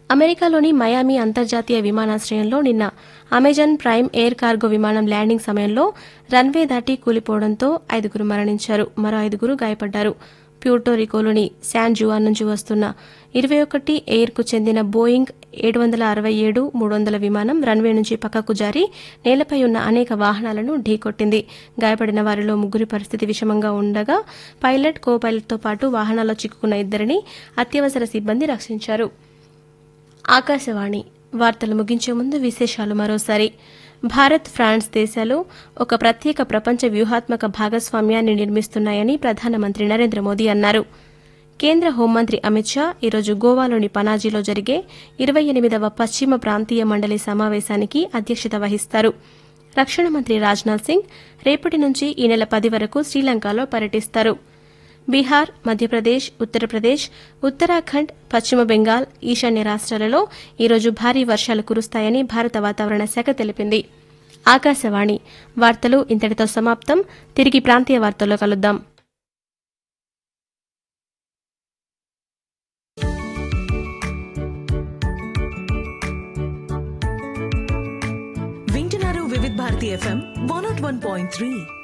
అమెరికాలోని మయామి అంతర్జాతీయ విమానాశ్రయంలో నిన్న అమెజాన్ ప్రైమ్ ఎయిర్ కార్గో విమానం ల్యాండింగ్ సమయంలో రన్వే దాటి కూలిపోవడంతో ఐదుగురు మరణించారు మరో ఐదుగురు గాయపడ్డారు ప్యూర్టోరికోలోని శాన్ జువాన్ నుంచి వస్తున్న ఇరవై ఒకటి ఎయిర్కు చెందిన బోయింగ్ ఏడు వందల అరవై ఏడు మూడు వందల విమానం రన్వే నుంచి పక్కకు జారి నేలపై ఉన్న అనేక వాహనాలను ఢీకొట్టింది గాయపడిన వారిలో ముగ్గురి పరిస్థితి విషమంగా ఉండగా పైలట్ కో పైలట్తో పాటు వాహనాల్లో చిక్కుకున్న ఇద్దరిని అత్యవసర సిబ్బంది రక్షించారు ఆకాశవాణి వార్తలు ముగించే ముందు విశేషాలు మరోసారి భారత్ ఫ్రాన్స్ దేశాలు ఒక ప్రత్యేక ప్రపంచ వ్యూహాత్మక భాగస్వామ్యాన్ని నిర్మిస్తున్నాయని ప్రధానమంత్రి నరేంద్ర మోదీ అన్నారు కేంద్ర హోంమంత్రి అమిత్ షా ఈరోజు గోవాలోని పనాజీలో జరిగే ఇరవై ఎనిమిదవ పశ్చిమ ప్రాంతీయ మండలి సమావేశానికి అధ్యక్షత వహిస్తారు రక్షణ మంత్రి రాజ్నాథ్ సింగ్ రేపటి నుంచి ఈ నెల పది వరకు శ్రీలంకలో పర్యటిస్తారు బీహార్ మధ్యప్రదేశ్ ఉత్తరప్రదేశ్ ఉత్తరాఖండ్ పశ్చిమ బెంగాల్ ఈశాన్య రాష్ట్రాలలో ఈరోజు భారీ వర్షాలు కురుస్తాయని భారత వాతావరణ శాఖ తెలిపింది ఆకాశవాణి వార్తలు ఇంతటితో సమాప్తం తిరిగి ప్రాంతీయ వార్తల్లో కలుద్దాం వింటున్నారు Vividh Bharati FM one naught one point three